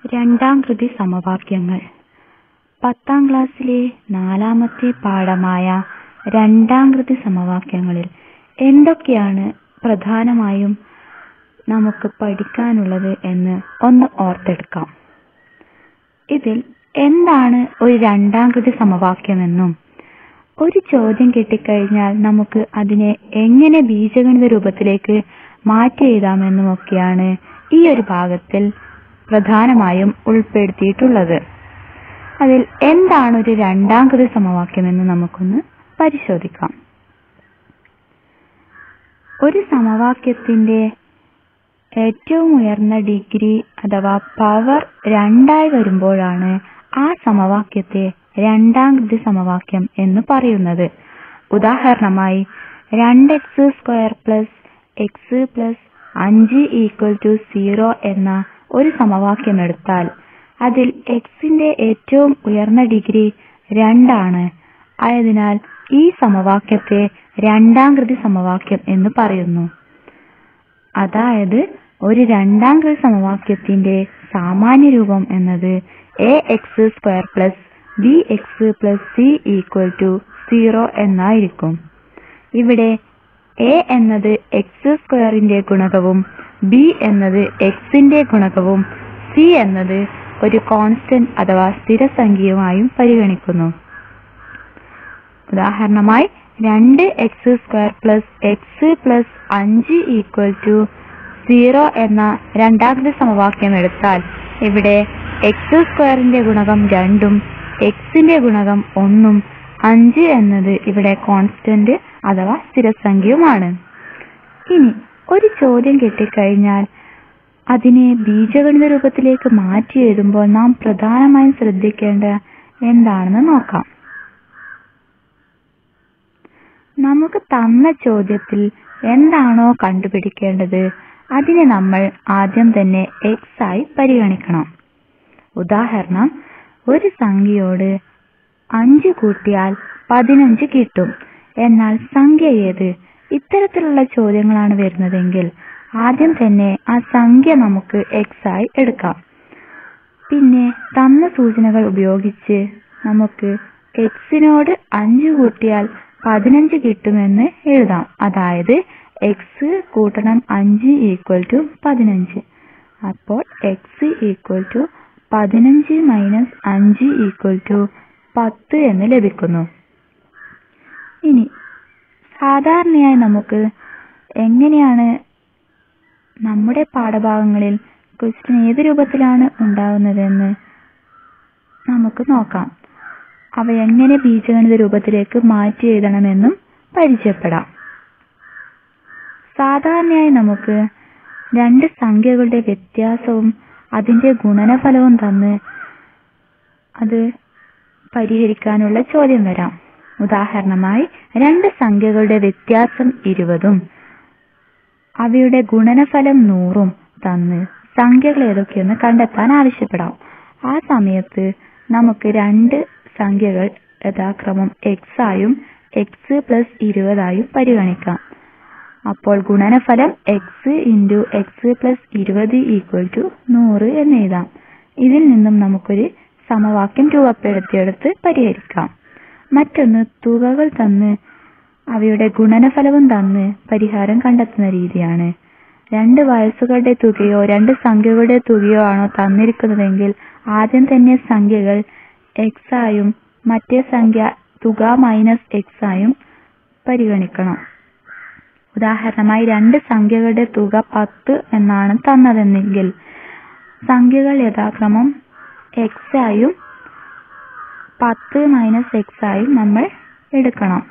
രണ്ടാം കൃതി സമവാക്യങ്ങൾ പത്താം ക്ലാസ്സിലെ നാലാമത്തെ പാഠമായ രണ്ടാം കൃതി സമവാക്യങ്ങളിൽ എന്തൊക്കെയാണ് പ്രധാനമായും നമുക്ക് പഠിക്കാനുള്ളത് എന്ന് ഒന്ന് ഓർത്തെടുക്കാം ഇതിൽ എന്താണ് ഒരു രണ്ടാം കൃതി സമവാക്യമെന്നും ഒരു ചോദ്യം കിട്ടിക്കഴിഞ്ഞാൽ നമുക്ക് അതിനെ എങ്ങനെ ബീജഗണിത രൂപത്തിലേക്ക് മാറ്റി എഴുതാമെന്നുമൊക്കെയാണ് ഈ ഒരു ഭാഗത്തിൽ പ്രധാനമായും ഉൾപ്പെടുത്തിയിട്ടുള്ളത് അതിൽ എന്താണ് ഒരു രണ്ടാം കൃതി സമവാക്യമെന്ന് നമുക്കൊന്ന് പരിശോധിക്കാം ഒരു സമവാക്യത്തിന്റെ ഏറ്റവും ഉയർന്ന ഡിഗ്രി അഥവാ പവർ രണ്ടായി വരുമ്പോഴാണ് ആ സമവാക്യത്തെ രണ്ടാം കൃതി സമവാക്യം എന്ന് പറയുന്നത് ഉദാഹരണമായി രണ്ട് x square plus x plus അഞ്ച് ഈക്വൽ ടു സീറോ എന്ന ഒരു സമവാക്യം എടുത്താൽ അതിൽ എക്സിന്റെ ഏറ്റവും ഉയർന്ന ഡിഗ്രി രണ്ടാണ് ആയതിനാൽ ഈ സമവാക്യത്തെ രണ്ടാം കൃതി സമവാക്യം എന്ന് പറയുന്നു അതായത് ഒരു രണ്ടാം കൃതി സമവാക്യത്തിന്റെ സാമാന്യ രൂപം എന്നത് a x square plus b x plus c equal to zero എന്നായിരിക്കും ഇവിടെ എ എന്നത് എക്സ് സ്ക്വയറിന്റെ ഗുണകവും ബി എന്നത് എക്സിന്റെ ഗുണകവും സി എന്നത് ഒരു കോൺസ്റ്റന്റ് അഥവാ സ്ഥിരസംഖ്യയുമായും പരിഗണിക്കുന്നു ഉദാഹരണമായി രണ്ട് x square plus x plus അഞ്ച് ഈക്വൽ ടു സീറോ എന്ന രണ്ടാമത്തെ സമവാക്യം എടുത്താൽ ഇവിടെ എക്സ് സ്ക്വയറിന്റെ ഗുണകം രണ്ടും എക്സിന്റെ ഗുണകം ഒന്നും അഞ്ച് എന്നത് ഇവിടെ കോൺസ്റ്റന്റ് അഥവാ സ്ഥിരസംഖ്യയുമാണ് ഇനി ഒരു ചോദ്യം കിട്ടിക്കഴിഞ്ഞാൽ അതിനെ ബീജഗണിത രൂപത്തിലേക്ക് മാറ്റി എഴുതുമ്പോൾ നാം പ്രധാനമായും ശ്രദ്ധിക്കേണ്ട എന്താണെന്ന് നോക്കാം നമുക്ക് തന്ന ചോദ്യത്തിൽ എന്താണോ കണ്ടുപിടിക്കേണ്ടത് അതിനെ നമ്മൾ ആദ്യം തന്നെ എക്സ് ആയി പരിഗണിക്കണം ഉദാഹരണം ഒരു സംഖ്യയോട് അഞ്ച് കൂട്ടിയാൽ പതിനഞ്ച് കിട്ടും എന്നാൽ സംഖ്യ ഏത് ഇത്തരത്തിലുള്ള ചോദ്യങ്ങളാണ് വരുന്നതെങ്കിൽ ആദ്യം തന്നെ ആ സംഖ്യ നമുക്ക് എക്സ് ആയി എടുക്കാം പിന്നെ തന്ന സൂചനകൾ ഉപയോഗിച്ച് നമുക്ക് എക്സിനോട് അഞ്ച് കൂട്ടിയാൽ പതിനഞ്ച് കിട്ടുമെന്ന് എഴുതാം അതായത് എക്സ് കൂട്ടണം അഞ്ച് ഈക്വൽ ടു പതിനഞ്ച് അപ്പോൾ എക്സ് ഈക്വൽ ടു പതിനഞ്ച് മൈനസ് അഞ്ച് ഈക്വൽ ടു പത്ത് എന്ന് ലഭിക്കുന്നു ഇനി സാധാരണയായി നമുക്ക് എങ്ങനെയാണ് നമ്മുടെ പാഠഭാഗങ്ങളിൽ ക്വസ്റ്റ്യൻ ഏത് രൂപത്തിലാണ് ഉണ്ടാകുന്നതെന്ന് നമുക്ക് നോക്കാം അവ എങ്ങനെ ബീജഗണിത രൂപത്തിലേക്ക് മാറ്റി എഴുതണമെന്നും പരിചയപ്പെടാം സാധാരണയായി നമുക്ക് രണ്ട് സംഖ്യകളുടെ വ്യത്യാസവും അതിന്റെ ഗുണനഫലവും തന്ന് അത് പരിഹരിക്കാനുള്ള ചോദ്യം വരാം ഉദാഹരണമായി രണ്ട് സംഖ്യകളുടെ വ്യത്യാസം ഇരുപതും അവയുടെ ഗുണനഫലം നൂറും തന്ന് സംഖ്യകൾ ഏതൊക്കെയെന്ന് കണ്ടെത്താൻ ആവശ്യപ്പെടാം ആ സമയത്ത് നമുക്ക് രണ്ട് സംഖ്യകൾ യഥാക്രമം എക്സ് ആയും എക്സ് പ്ലസ് ഇരുപതായും പരിഗണിക്കാം അപ്പോൾ ഗുണനഫലം എക്സ് ഇൻറ്റു എക്സ് പ്ലസ് ഇരുപത് ഈക്വൽ ടു നൂറ് എന്ന് എഴുതാം ഇതിൽ നിന്നും നമുക്കൊരു സമവാക്യം രൂപപ്പെടുത്തിയെടുത്ത് പരിഹരിക്കാം മറ്റൊന്ന് തുകകൾ തന്ന് അവയുടെ ഗുണനഫലവും തന്ന് പരിഹാരം കണ്ടെത്തുന്ന രീതിയാണ് രണ്ട് വയസ്സുകളുടെ തുകയോ രണ്ട് സംഖ്യകളുടെ തുകയോ ആണോ തന്നിരിക്കുന്നതെങ്കിൽ ആദ്യം തന്നെ സംഖ്യകൾ എക്സ് ആയും മറ്റേ സംഖ്യ തുക മൈനസ് എക്സ് ആയും പരിഗണിക്കണം ഉദാഹരണമായി രണ്ട് സംഖ്യകളുടെ തുക പത്ത് എന്നാണ് തന്നതെന്നെങ്കിൽ സംഖ്യകൾ യഥാക്രമം എക്സ് ആയും പത്ത് മൈനസ് എക്സ് ആയും നമ്മൾ എടുക്കണം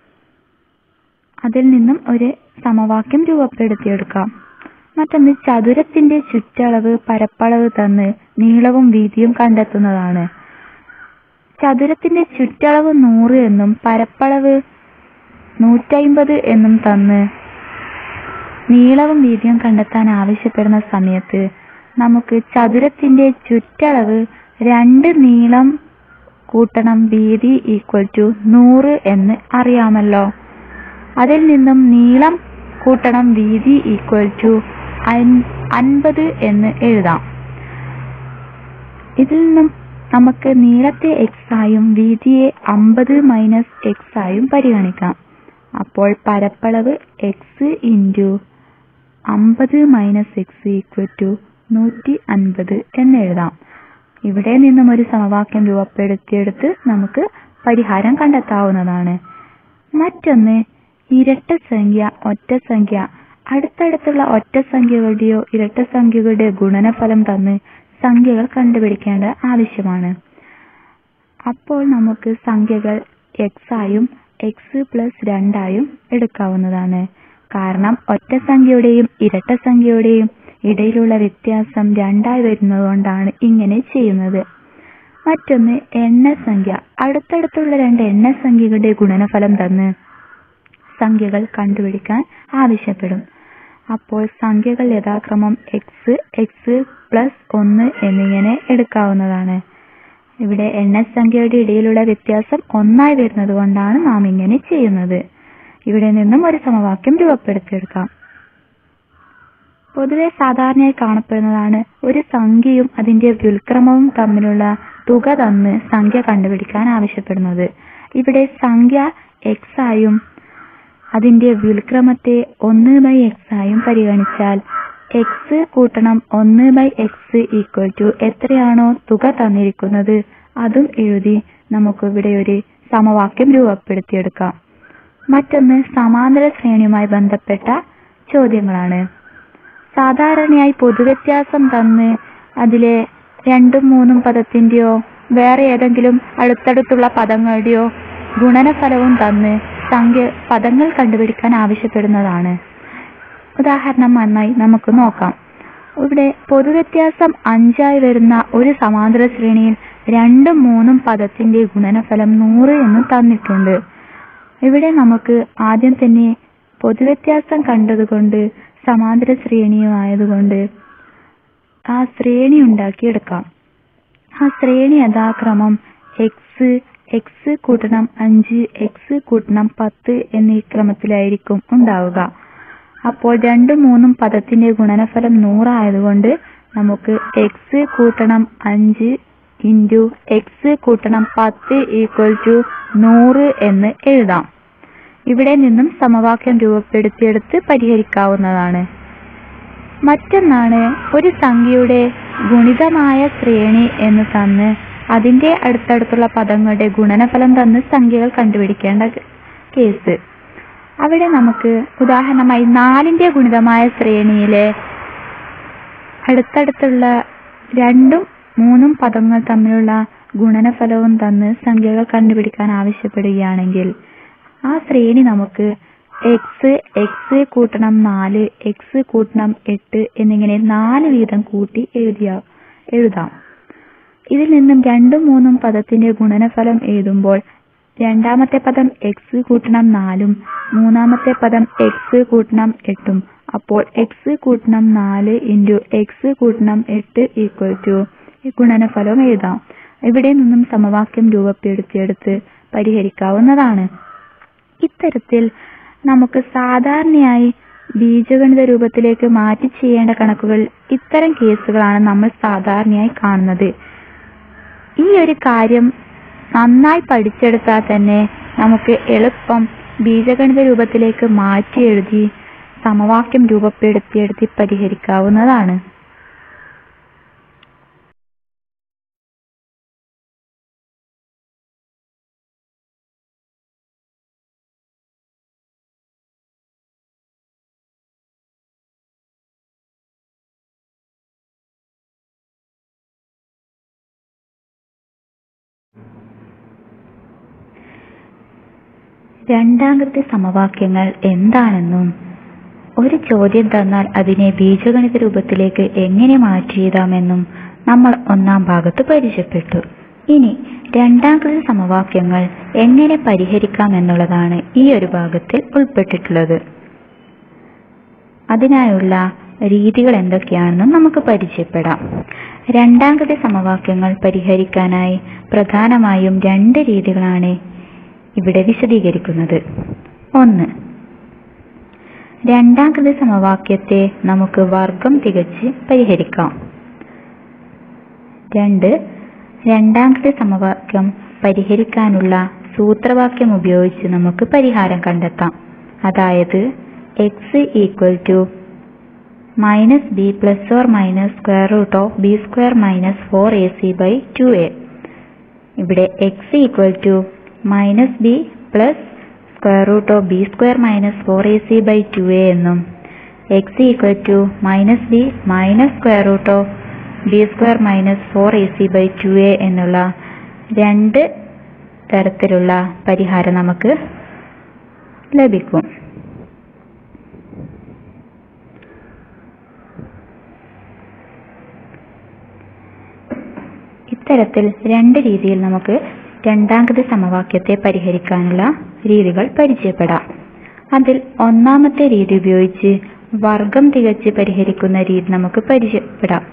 അതിൽ നിന്നും ഒരു സമവാക്യം രൂപപ്പെടുത്തിയെടുക്കാം മറ്റൊന്ന് ചതുരത്തിന്റെ ചുറ്റളവ് പരപ്പളവ് തന്ന് നീളവും വീതിയും കണ്ടെത്തുന്നതാണ് ചതുരത്തിന്റെ ചുറ്റളവ് നൂറ് എന്നും പരപ്പളവ് നൂറ്റമ്പത് എന്നും തന്ന് നീളവും വീതിയും കണ്ടെത്താൻ ആവശ്യപ്പെടുന്ന സമയത്ത് നമുക്ക് ചതുരത്തിന്റെ ചുറ്റളവ് രണ്ട് നീളം കൂട്ടണം വീതി ഈക്വൽ ടു നൂറ് എന്ന് അറിയാമല്ലോ അതിൽ നിന്നും നീളം കൂട്ടണം വീതി ഈക്വൽ ടു അൻപത് എന്ന് എഴുതാം ഇതിൽ നിന്നും നമുക്ക് നീളത്തെ എക്സ് ആയും വീതിയെ അമ്പത് മൈനസ് എക്സ് ആയും പരിഗണിക്കാം അപ്പോൾ പരപ്പളവ് എക്സ് ഇൻറ്റു അമ്പത് മൈനസ് എക്സ് ഈക്വൽ ടു നൂറ്റി അൻപത് എന്നെഴുതാം ഇവിടെ നിന്നും ഒരു സമവാക്യം രൂപപ്പെടുത്തിയെടുത്ത് നമുക്ക് പരിഹാരം കണ്ടെത്താവുന്നതാണ് മറ്റൊന്ന് ഇരട്ട സംഖ്യ ഒറ്റ സംഖ്യ അടുത്തടുത്തുള്ള ഒറ്റ സംഖ്യകളുടെയോ ഇരട്ട സംഖ്യകളുടെ ഗുണനഫലം തന്ന് സംഖ്യകൾ കണ്ടുപിടിക്കേണ്ട ആവശ്യമാണ് അപ്പോൾ നമുക്ക് സംഖ്യകൾ എക്സ് ആയും എക്സ് പ്ലസ് രണ്ടായും എടുക്കാവുന്നതാണ് കാരണം ഒറ്റ സംഖ്യയുടെയും ഇരട്ട സംഖ്യയുടെയും ഇടയിലുള്ള വ്യത്യാസം രണ്ടായി വരുന്നതുകൊണ്ടാണ് ഇങ്ങനെ ചെയ്യുന്നത് മറ്റൊന്ന് എണ്ണസംഖ്യ അടുത്തടുത്തുള്ള രണ്ട് എണ്ണസംഖ്യകളുടെ ഗുണനഫലം തന്ന് സംഖ്യകൾ കണ്ടുപിടിക്കാൻ ആവശ്യപ്പെടും അപ്പോൾ സംഖ്യകൾ യഥാക്രമം എക്സ് എക്സ് പ്ലസ് ഒന്ന് എന്നിങ്ങനെ എടുക്കാവുന്നതാണ് ഇവിടെ എണ്ണസംഖ്യയുടെ ഇടയിലുള്ള വ്യത്യാസം ഒന്നായി വരുന്നത് കൊണ്ടാണ് നാം ഇങ്ങനെ ചെയ്യുന്നത് ഇവിടെ നിന്നും ഒരു സമവാക്യം രൂപപ്പെടുത്തിയെടുക്കാം പൊതുവെ സാധാരണയായി കാണപ്പെടുന്നതാണ് ഒരു സംഖ്യയും അതിന്റെ വ്യുൽക്രമവും തമ്മിലുള്ള തുക തന്ന് സംഖ്യ കണ്ടുപിടിക്കാൻ ആവശ്യപ്പെടുന്നത് ഇവിടെ സംഖ്യ എക്സ് ആയും അതിന്റെ വ്യുൽക്രമത്തെ ഒന്ന് ബൈ എക്സ് ആയും പരിഗണിച്ചാൽ എക്സ് കൂട്ടണം ഒന്ന് ബൈ എക്സ് ഈക്വൽ ടു എത്രയാണോ തുക തന്നിരിക്കുന്നത് അതും എഴുതി നമുക്ക് ഇവിടെ ഒരു സമവാക്യം രൂപപ്പെടുത്തിയെടുക്കാം മറ്റൊന്ന് സമാന്തര ശ്രേണിയുമായി ബന്ധപ്പെട്ട ചോദ്യങ്ങളാണ് സാധാരണയായി പൊതുവ്യത്യാസം തന്ന് അതിലെ രണ്ടും മൂന്നും പദത്തിന്റെയോ വേറെ ഏതെങ്കിലും അടുത്തടുത്തുള്ള പദങ്ങളുടെയോ ഗുണനഫലവും തന്ന് സംഖ്യ പദങ്ങൾ കണ്ടുപിടിക്കാൻ ആവശ്യപ്പെടുന്നതാണ് ഉദാഹരണം നന്നായി നമുക്ക് നോക്കാം ഇവിടെ പൊതുവ്യത്യാസം അഞ്ചായി വരുന്ന ഒരു സമാന്തര ശ്രേണിയിൽ രണ്ടും മൂന്നും പദത്തിന്റെ ഗുണനഫലം നൂറ് എന്ന് തന്നിട്ടുണ്ട് ഇവിടെ നമുക്ക് ആദ്യം തന്നെ പൊതുവ്യത്യാസം കണ്ടതുകൊണ്ട് സമാന്തര ശ്രേണിയുമായതുകൊണ്ട് ആ ശ്രേണി ഉണ്ടാക്കിയെടുക്കാം ആ ശ്രേണി യഥാക്രമം എക്സ് എക്സ് കൂട്ടണം അഞ്ച് എക്സ് കൂട്ടണം പത്ത് എന്നീ ക്രമത്തിലായിരിക്കും ഉണ്ടാവുക അപ്പോൾ രണ്ടും മൂന്നും പദത്തിന്റെ ഗുണനഫലം നൂറായതുകൊണ്ട് നമുക്ക് എക്സ് കൂട്ടണം അഞ്ച് ഇൻറ്റു എക്സ് കൂട്ടണം പത്ത് ഈക്വൽ ടു നൂറ് എന്ന് എഴുതാം ഇവിടെ നിന്നും സമവാക്യം രൂപപ്പെടുത്തിയെടുത്ത് പരിഹരിക്കാവുന്നതാണ് മറ്റൊന്നാണ് ഒരു സംഖ്യയുടെ ഗുണിതമായ ശ്രേണി എന്ന് തന്ന് അതിന്റെ അടുത്തടുത്തുള്ള പദങ്ങളുടെ ഗുണനഫലം തന്ന് സംഖ്യകൾ കണ്ടുപിടിക്കേണ്ട കേസ് അവിടെ നമുക്ക് ഉദാഹരണമായി നാലിന്റെ ഗുണിതമായ ശ്രേണിയിലെ അടുത്തടുത്തുള്ള രണ്ടും മൂന്നും പദങ്ങൾ തമ്മിലുള്ള ഗുണനഫലവും തന്ന് സംഖ്യകൾ കണ്ടുപിടിക്കാൻ ആവശ്യപ്പെടുകയാണെങ്കിൽ ആ ശ്രേണി നമുക്ക് എക്സ് എക്സ് കൂട്ടണം നാല് എക്സ് കൂട്ടണം എട്ട് എന്നിങ്ങനെ നാല് വീതം കൂട്ടി എഴുതിയ എഴുതാം ഇതിൽ നിന്നും രണ്ടും മൂന്നും പദത്തിന്റെ ഗുണനഫലം എഴുതുമ്പോൾ രണ്ടാമത്തെ പദം എക്സ് കൂട്ടണം നാലും മൂന്നാമത്തെ പദം എക്സ് കൂട്ടണം എട്ടും അപ്പോൾ എക്സ് കൂട്ടണം നാല് ഇൻറ്റു എക്സ് കൂട്ടണം എട്ട് ഈക്വൽ ടു ഗുണനഫലം എഴുതാം ഇവിടെ നിന്നും സമവാക്യം രൂപപ്പെടുത്തിയെടുത്ത് പരിഹരിക്കാവുന്നതാണ് ഇത്തരത്തിൽ നമുക്ക് സാധാരണയായി ബീജഗണിത രൂപത്തിലേക്ക് മാറ്റി ചെയ്യേണ്ട കണക്കുകൾ ഇത്തരം കേസുകളാണ് നമ്മൾ സാധാരണയായി കാണുന്നത് ഈ ഒരു കാര്യം നന്നായി പഠിച്ചെടുത്താൽ തന്നെ നമുക്ക് എളുപ്പം ബീജഗണിത രൂപത്തിലേക്ക് മാറ്റി എഴുതി സമവാക്യം രൂപപ്പെടുത്തിയെടുത്ത് പരിഹരിക്കാവുന്നതാണ് രണ്ടാമത്തെ സമവാക്യങ്ങൾ എന്താണെന്നും ഒരു ചോദ്യം തന്നാൽ അതിനെ ബീജഗണിത രൂപത്തിലേക്ക് എങ്ങനെ മാറ്റിയെഴുതാമെന്നും നമ്മൾ ഒന്നാം ഭാഗത്ത് പരിചയപ്പെട്ടു ഇനി രണ്ടാം കൃതി സമവാക്യങ്ങൾ എങ്ങനെ പരിഹരിക്കാം എന്നുള്ളതാണ് ഈ ഒരു ഭാഗത്തിൽ ഉൾപ്പെട്ടിട്ടുള്ളത് അതിനായുള്ള രീതികൾ എന്തൊക്കെയാണെന്നും നമുക്ക് പരിചയപ്പെടാം രണ്ടാം കൃതി സമവാക്യങ്ങൾ പരിഹരിക്കാനായി പ്രധാനമായും രണ്ട് രീതികളാണ് ഇവിടെ വിശദീകരിക്കുന്നത് ഒന്ന് രണ്ടാം കൃതി സമവാക്യത്തെ നമുക്ക് വർഗം തികച്ച് പരിഹരിക്കാം രണ്ട് രണ്ടാമത്തെ സമവാക്യം പരിഹരിക്കാനുള്ള സൂത്രവാക്യം ഉപയോഗിച്ച് നമുക്ക് പരിഹാരം കണ്ടെത്താം അതായത് x equal to minus b plus or minus square root of b square minus four a c by two a ഇവിടെ x equal to minus b plus square root of b square minus four a c by two a എന്നും x equal to minus b minus square root of b square minus four a c by two a എന്നുള്ള രണ്ട് തരത്തിലുള്ള പരിഹാരം നമുക്ക് ലഭിക്കും ഇത്തരത്തിൽ രണ്ട് രീതിയിൽ നമുക്ക് രണ്ടാംഗതി സമവാക്യത്തെ പരിഹരിക്കാനുള്ള രീതികൾ പരിചയപ്പെടാം അതിൽ ഒന്നാമത്തെ രീതി ഉപയോഗിച്ച് വർഗം തികച്ച് പരിഹരിക്കുന്ന രീതി നമുക്ക് പരിചയപ്പെടാം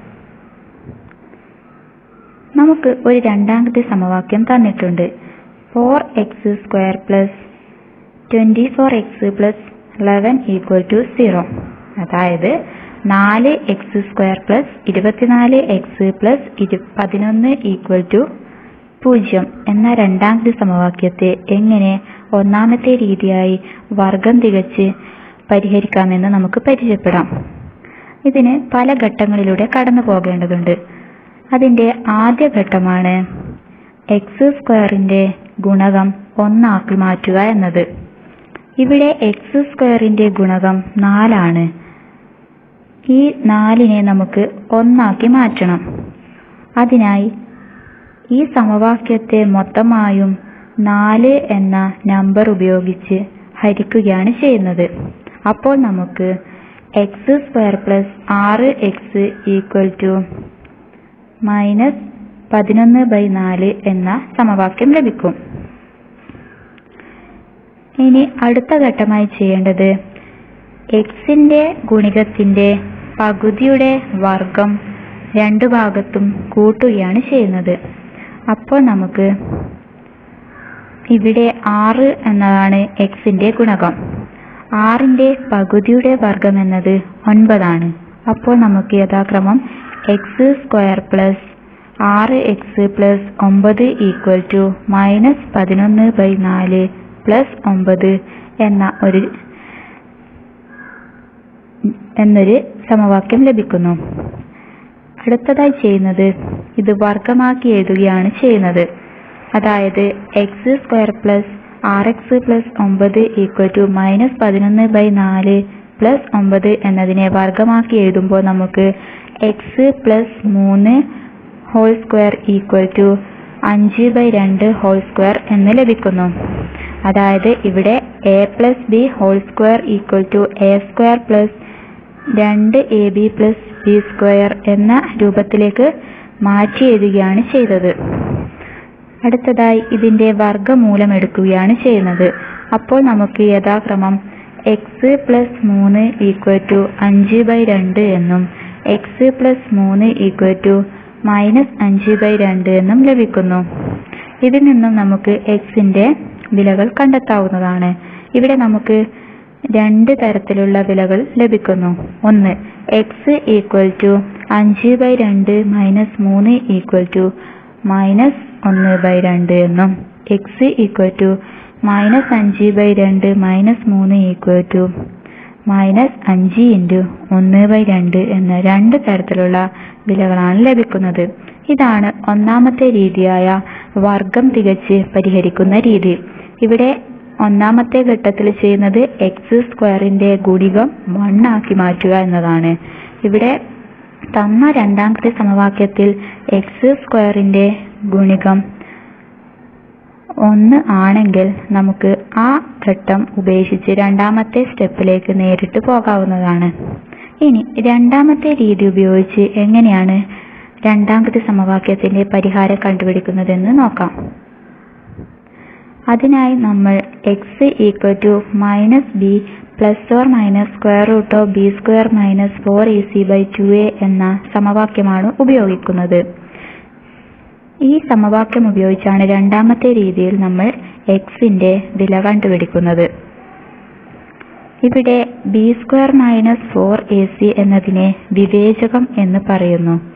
നമുക്ക് ഒരു രണ്ടാമത്തെ സമവാക്യം തന്നിട്ടുണ്ട് four x square plus twenty four x plus eleven equal to zero അതായത് നാല് എക്സ് സ്ക്വയർ പ്ലസ് ഇരുപത്തിനാല് എക്സ് പ്ലസ് ഇരു പതിനൊന്ന് ഈക്വൽ ടു പൂജ്യം എന്ന രണ്ടാമത്തെ സമവാക്യത്തെ എങ്ങനെ ഒന്നാമത്തെ രീതിയായി വർഗം തികച്ച് പരിഹരിക്കാമെന്ന് നമുക്ക് പരിചയപ്പെടാം ഇതിന് പല ഘട്ടങ്ങളിലൂടെ കടന്നു പോകേണ്ടതുണ്ട് അതിന്റെ ആദ്യ ഘട്ടമാണ് എക്സ് സ്ക്വയറിന്റെ ഗുണകം ഒന്നാക്കി മാറ്റുക എന്നത് ഇവിടെ എക്സ് സ്ക്വയറിന്റെ ഗുണകം നാലാണ് ഈ നാലിനെ നമുക്ക് ഒന്നാക്കി മാറ്റണം അതിനായി ഈ സമവാക്യത്തെ മൊത്തമായും നാല് എന്ന നമ്പർ ഉപയോഗിച്ച് ഹരിക്കുകയാണ് ചെയ്യുന്നത് അപ്പോൾ നമുക്ക് എക്സ് സ്ക്വയർ പ്ലസ് ആറ് എക്സ് ഈക്വൽ ടു മൈനസ് പതിനൊന്ന് ബൈ നാല് എന്ന സമവാക്യം ലഭിക്കും ഇനി അടുത്ത ഘട്ടമായി ചെയ്യേണ്ടത് എക്സിന്റെ ഗുണികത്തിന്റെ പകുതിയുടെ വർഗം രണ്ടു ഭാഗത്തും കൂട്ടുകയാണ് ചെയ്യുന്നത് അപ്പോൾ നമുക്ക് ഇവിടെ ആറ് എന്നതാണ് എക്സിന്റെ ഗുണകം ആറിന്റെ പകുതിയുടെ വർഗം എന്നത് ഒൻപതാണ് അപ്പോൾ നമുക്ക് യഥാക്രമം എക്സ് സ്ക്വയർ പ്ലസ് ആറ് എക്സ് പ്ലസ് ഒമ്പത് ഈക്വൽ ടു മൈനസ് പതിനൊന്ന് ബൈ നാല് പ്ലസ് ഒമ്പത് എന്ന ഒരു എന്നൊരു സമവാക്യം ലഭിക്കുന്നു അടുത്തതായി ചെയ്യുന്നത് ഇത് വർഗമാക്കി എഴുതുകയാണ് ചെയ്യുന്നത് അതായത് എക്സ് സ്ക്വയർ പ്ലസ് ആർ എക്സ് പ്ലസ് ഒമ്പത് ഈക്വൽ ടു മൈനസ് പതിനൊന്ന് ബൈ നാല് പ്ലസ് ഒമ്പത് എന്നതിനെ വർഗമാക്കി എഴുതുമ്പോൾ നമുക്ക് എക്സ് പ്ലസ് മൂന്ന് ഹോൾ സ്ക്വയർ ഈക്വൽ ടു അഞ്ച് ബൈ രണ്ട് ഹോൾ സ്ക്വയർ എന്ന് ലഭിക്കുന്നു അതായത് ഇവിടെ a plus b whole square equal to a square plus രണ്ട് a b plus b square എന്ന രൂപത്തിലേക്ക് മാറ്റി എഴുതുകയാണ് ചെയ്തത് അടുത്തതായി ഇതിന്റെ വർഗമൂലം എടുക്കുകയാണ് ചെയ്യുന്നത് അപ്പോൾ നമുക്ക് യഥാക്രമം എക്സ് പ്ലസ് മൂന്ന് ഈക്വൽ ടു അഞ്ച് ബൈ രണ്ട് എന്നും എക്സ് പ്ലസ് മൂന്ന് ഈക്വൽ ടു മൈനസ് അഞ്ച് ബൈ രണ്ട് എന്നും ലഭിക്കുന്നു ഇതിൽ നിന്നും നമുക്ക് എക്സിന്റെ വിലകൾ കണ്ടെത്താവുന്നതാണ് ഇവിടെ നമുക്ക് രണ്ട് തരത്തിലുള്ള വിലകൾ ലഭിക്കുന്നു ഒന്ന് എക്സ് ഈക്വൽ ടു അഞ്ച് ബൈ രണ്ട് മൈനസ് മൂന്ന് ഈക്വൽ ടു മൈനസ് ഒന്ന് ബൈ രണ്ട് എന്നും എക്സ് ഈക്വൽ ടു മൈനസ് അഞ്ച് ബൈ രണ്ട് മൈനസ് മൂന്ന് ഈക്വൽ ടു മൈനസ് അഞ്ച് ഇൻറ്റു ഒന്ന് ബൈ രണ്ട് എന്ന രണ്ട് തരത്തിലുള്ള വിലകളാണ് ലഭിക്കുന്നത് ഇതാണ് ഒന്നാമത്തെ രീതിയായ വർഗം തികച്ച് പരിഹരിക്കുന്ന രീതി ഇവിടെ ഒന്നാമത്തെ ഘട്ടത്തിൽ ചെയ്യുന്നത് എക്സ് സ്ക്വയറിന്റെ ഗുണികം വൺ ആക്കി മാറ്റുക എന്നതാണ് ഇവിടെ തന്ന രണ്ടാമത്തെ സമവാക്യത്തിൽ എക്സ് സ്ക്വയറിന്റെ ഗുണികം ഒന്ന് ആണെങ്കിൽ നമുക്ക് ആ ഘട്ടം ഉപേക്ഷിച്ച് രണ്ടാമത്തെ സ്റ്റെപ്പിലേക്ക് നേരിട്ട് പോകാവുന്നതാണ് ഇനി രണ്ടാമത്തെ രീതി ഉപയോഗിച്ച് എങ്ങനെയാണ് രണ്ടാമത്തെ സമവാക്യത്തിന്റെ പരിഹാരം കണ്ടുപിടിക്കുന്നതെന്ന് നോക്കാം അതിനായി നമ്മൾ x equal to minus b plus or minus square root of b square minus four a c by two a എന്ന സമവാക്യമാണ് ഉപയോഗിക്കുന്നത് ഈ സമവാക്യം ഉപയോഗിച്ചാണ് രണ്ടാമത്തെ രീതിയിൽ നമ്മൾ എക്സിന്റെ വില കണ്ടുപിടിക്കുന്നത് ഇവിടെ b square minus four a c എന്നതിനെ വിവേചകം എന്ന് പറയുന്നു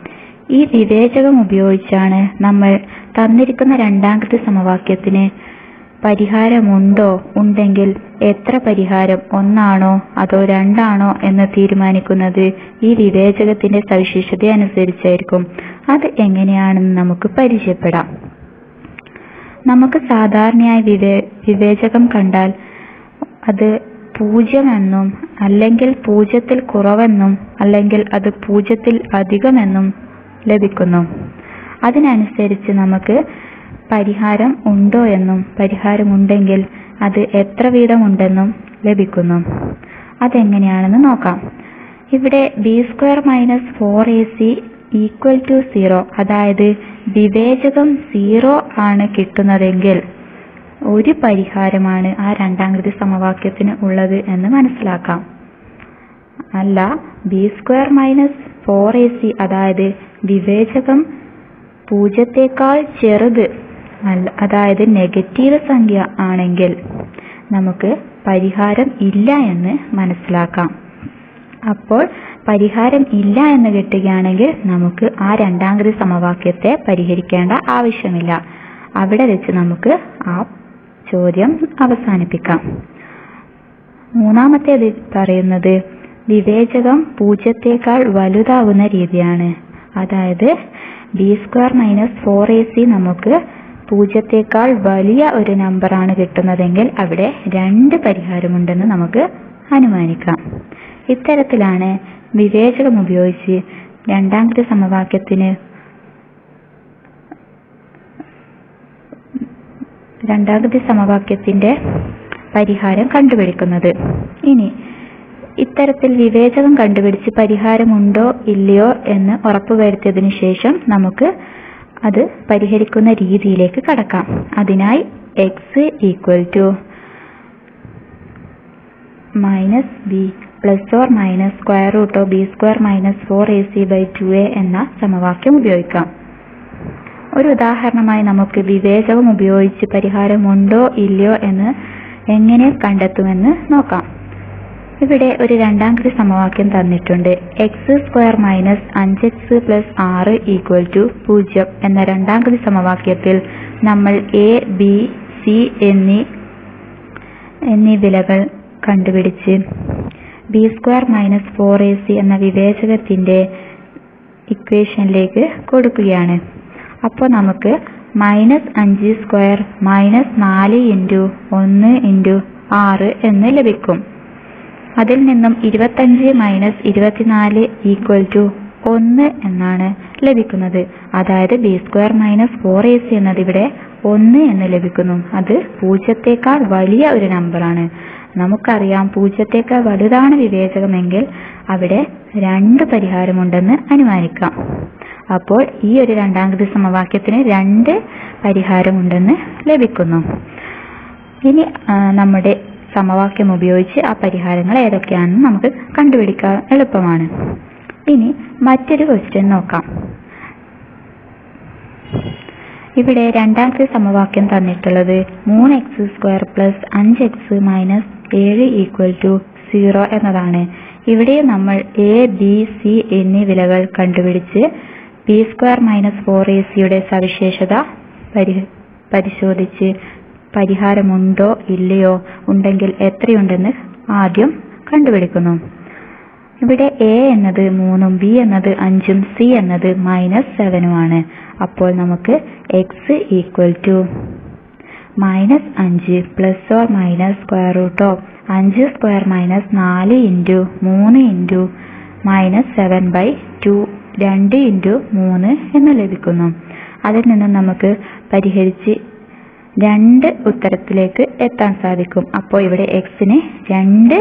ഈ വിവേചകം ഉപയോഗിച്ചാണ് നമ്മൾ തന്നിരിക്കുന്ന രണ്ടാമത്തെ സമവാക്യത്തിന് പരിഹാരമുണ്ടോ ഉണ്ടെങ്കിൽ എത്ര പരിഹാരം ഒന്നാണോ അതോ രണ്ടാണോ എന്ന് തീരുമാനിക്കുന്നത് ഈ വിവേചകത്തിന്റെ സവിശേഷത അനുസരിച്ചായിരിക്കും അത് എങ്ങനെയാണെന്ന് നമുക്ക് പരിചയപ്പെടാം നമുക്ക് സാധാരണയായി വിവേ വിവേചകം കണ്ടാൽ അത് പൂജ്യമെന്നും അല്ലെങ്കിൽ പൂജ്യത്തിൽ കുറവെന്നും അല്ലെങ്കിൽ അത് പൂജ്യത്തിൽ അധികമെന്നും ലഭിക്കുന്നു അതിനനുസരിച്ച് നമുക്ക് പരിഹാരം ഉണ്ടോ എന്നും പരിഹാരമുണ്ടെങ്കിൽ അത് എത്ര വീതമുണ്ടെന്നും ലഭിക്കുന്നു അതെങ്ങനെയാണെന്ന് നോക്കാം ഇവിടെ b square minus four a c equal to zero അതായത് വിവേചകം സീറോ ആണ് കിട്ടുന്നതെങ്കിൽ ഒരു പരിഹാരമാണ് ആ രണ്ടാംകൃതി സമവാക്യത്തിന് ഉള്ളത് എന്ന് മനസ്സിലാക്കാം അല്ല b square minus four a c അതായത് വിവേചകം പൂജ്യത്തേക്കാൾ ചെറുത് അല്ല അതായത് നെഗറ്റീവ് സംഖ്യ ആണെങ്കിൽ നമുക്ക് പരിഹാരം ഇല്ല എന്ന് മനസ്സിലാക്കാം അപ്പോൾ പരിഹാരം ഇല്ല എന്ന് കിട്ടുകയാണെങ്കിൽ നമുക്ക് ആ രണ്ടാംകൃതി സമവാക്യത്തെ പരിഹരിക്കേണ്ട ആവശ്യമില്ല അവിടെ വെച്ച് നമുക്ക് ആ ചോദ്യം അവസാനിപ്പിക്കാം മൂന്നാമത്തേത് പറയുന്നത് വിവേചകം പൂജ്യത്തേക്കാൾ വലുതാവുന്ന രീതിയാണ് അതായത് b square minus four a c നമുക്ക് പൂജ്യത്തേക്കാൾ വലിയ ഒരു നമ്പറാണ് കിട്ടുന്നതെങ്കിൽ അവിടെ രണ്ട് പരിഹാരമുണ്ടെന്ന് നമുക്ക് അനുമാനിക്കാം ഇത്തരത്തിലാണ് വിവേചകം ഉപയോഗിച്ച് രണ്ടാമത്തെ സമവാക്യത്തിന് രണ്ടാമത്തെ സമവാക്യത്തിന്റെ പരിഹാരം കണ്ടുപിടിക്കുന്നത് ഇനി ഇത്തരത്തിൽ വിവേചകം കണ്ടുപിടിച്ച് പരിഹാരമുണ്ടോ ഇല്ലയോ എന്ന് ഉറപ്പുവരുത്തിയതിനു ശേഷം നമുക്ക് അത് പരിഹരിക്കുന്ന രീതിയിലേക്ക് കടക്കാം അതിനായി x equal to minus b plus or minus square root of b square minus four a c by two a എന്ന സമവാക്യം ഉപയോഗിക്കാം ഒരു ഉദാഹരണമായി നമുക്ക് വിവേചകം ഉപയോഗിച്ച് പരിഹാരമുണ്ടോ ഇല്ലയോ എന്ന് എങ്ങനെ കണ്ടെത്തുമെന്ന് നോക്കാം ഇവിടെ ഒരു രണ്ടാംകൃതി സമവാക്യം തന്നിട്ടുണ്ട് എക്സ് സ്ക്വയർ മൈനസ് അഞ്ച് എക്സ് പ്ലസ് ആറ് ഈക്വൽ ടു പൂജ്യം എന്ന രണ്ടാംകൃതി സമവാക്യത്തിൽ നമ്മൾ എ ബി സി എന്നീ എന്നീ വിലകൾ കണ്ടുപിടിച്ച് b square minus four a c എന്ന വിവേചകത്തിന്റെ ഇക്വേഷനിലേക്ക് കൊടുക്കുകയാണ് അപ്പോൾ നമുക്ക് മൈനസ് അഞ്ച് സ്ക്വയർ മൈനസ് നാല് ഇൻറ്റു ഒന്ന് ഇൻറ്റു ആറ് എന്ന് ലഭിക്കും അതിൽ നിന്നും ഇരുപത്തഞ്ച് മൈനസ് ഇരുപത്തിനാല് ഈക്വൽ ടു ഒന്ന് എന്നാണ് ലഭിക്കുന്നത് അതായത് b square minus four a c എന്നത് ഇവിടെ ഒന്ന് എന്ന് ലഭിക്കുന്നു അത് പൂജ്യത്തേക്കാൾ വലിയ ഒരു നമ്പറാണ് നമുക്കറിയാം പൂജ്യത്തേക്കാൾ വലുതാണ് വിവേചകമെങ്കിൽ അവിടെ രണ്ട് പരിഹാരമുണ്ടെന്ന് അനുമാനിക്കാം അപ്പോൾ ഈ ഒരു രണ്ടാംകൃതി സമവാക്യത്തിന് രണ്ട് പരിഹാരമുണ്ടെന്ന് ലഭിക്കുന്നു ഇനി ആ, നമ്മുടെ സമവാക്യം ഉപയോഗിച്ച് ആ പരിഹാരങ്ങൾ ഏതൊക്കെയാണെന്ന് നമുക്ക് കണ്ടുപിടിക്കാൻ എളുപ്പമാണ് ഇനി മറ്റൊരു ക്വസ്റ്റ്യൻ നോക്കാം ഇവിടെ രണ്ടാമത്തെ സമവാക്യം തന്നിട്ടുള്ളത് മൂന്ന് എക്സ് സ്ക്വയർ പ്ലസ് അഞ്ച് എക്സ് മൈനസ് ഏഴ് ഈക്വൽ ടു സീറോ എന്നതാണ് ഇവിടെ നമ്മൾ എ ബി സി എന്നീ വിലകൾ കണ്ടുപിടിച്ച് b square minus four a സിയുടെ സവിശേഷത പരി പരിശോധിച്ച് പരിഹാരമുണ്ടോ ഇല്ലയോ ഉണ്ടെങ്കിൽ എത്രയുണ്ടെന്ന് ആദ്യം കണ്ടുപിടിക്കുന്നു ഇവിടെ എ എന്നത് മൂന്നും ബി എന്നത് അഞ്ചും സി എന്നത് മൈനസ് സെവനുമാണ് അപ്പോൾ നമുക്ക് എക്സ് ഈക്വൽ ടു മൈനസ് അഞ്ച് plus or minus square root of അഞ്ച് സ്ക്വയർ മൈനസ് നാല് ഇൻറ്റു മൂന്ന് into minus seven by two രണ്ട് ഇൻറ്റു മൂന്ന് എന്ന് ലഭിക്കുന്നു അതിൽ നിന്നും നമുക്ക് പരിഹരിച്ച് രണ്ട് ഉത്തരത്തിലേക്ക് എത്താൻ സാധിക്കും അപ്പോൾ ഇവിടെ എക്സിന് രണ്ട്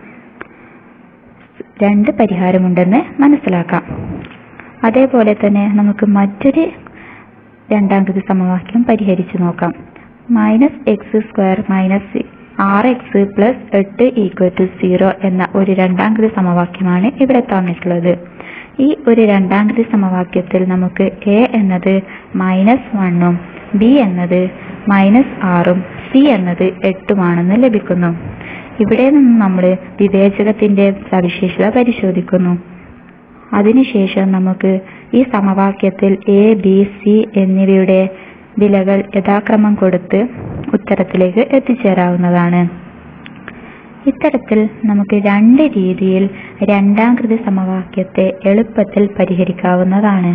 രണ്ട് പരിഹാരമുണ്ടെന്ന് മനസ്സിലാക്കാം അതേപോലെ തന്നെ നമുക്ക് മറ്റൊരു രണ്ടാംകൃതി സമവാക്യം പരിഹരിച്ചു നോക്കാം മൈനസ് എക്സ് സ്ക്വയർ മൈനസ് ആറ് എക്സ് പ്ലസ് എട്ട് ഈക്വൽ ടു സീറോ എന്ന ഒരു രണ്ടാംകൃതി സമവാക്യമാണ് ഇവിടെ തന്നിട്ടുള്ളത് ഈ ഒരു രണ്ടാംകൃതി സമവാക്യത്തിൽ നമുക്ക് എ എന്നത് മൈനസ് വണ്ണും ബി എന്നത് മൈനസ് ആറും സി എന്നത് എട്ടുമാണെന്ന് ലഭിക്കുന്നു ഇവിടെ നിന്ന് നമ്മൾ വിവേചകത്തിന്റെ സവിശേഷത പരിശോധിക്കുന്നു അതിനുശേഷം നമുക്ക് ഈ സമവാക്യത്തിൽ എ ബി സി എന്നിവയുടെ വിലകൾ യഥാക്രമം കൊടുത്ത് ഉത്തരത്തിലേക്ക് എത്തിച്ചേരാവുന്നതാണ് ഇത്തരത്തിൽ നമുക്ക് രണ്ട് രീതിയിൽ രണ്ടാം കൃതി സമവാക്യത്തെ എളുപ്പത്തിൽ പരിഹരിക്കാവുന്നതാണ്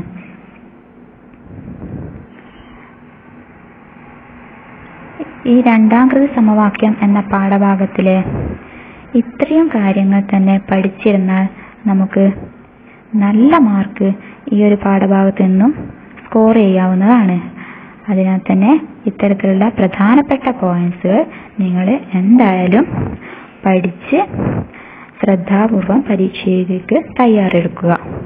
ഈ രണ്ടാം കൃതി സമവാക്യം എന്ന പാഠഭാഗത്തിലെ ഇത്രയും കാര്യങ്ങൾ തന്നെ പഠിച്ചിരുന്നാൽ നമുക്ക് നല്ല മാർക്ക് ഈ ഒരു പാഠഭാഗത്ത് നിന്നും സ്കോർ ചെയ്യാവുന്നതാണ് അതിനാൽ തന്നെ ഇത്തരത്തിലുള്ള പ്രധാനപ്പെട്ട പോയിന്റ്സുകൾ നിങ്ങൾ എന്തായാലും പഠിച്ച് ശ്രദ്ധാപൂർവം പരീക്ഷയിലേക്ക് തയ്യാറെടുക്കുക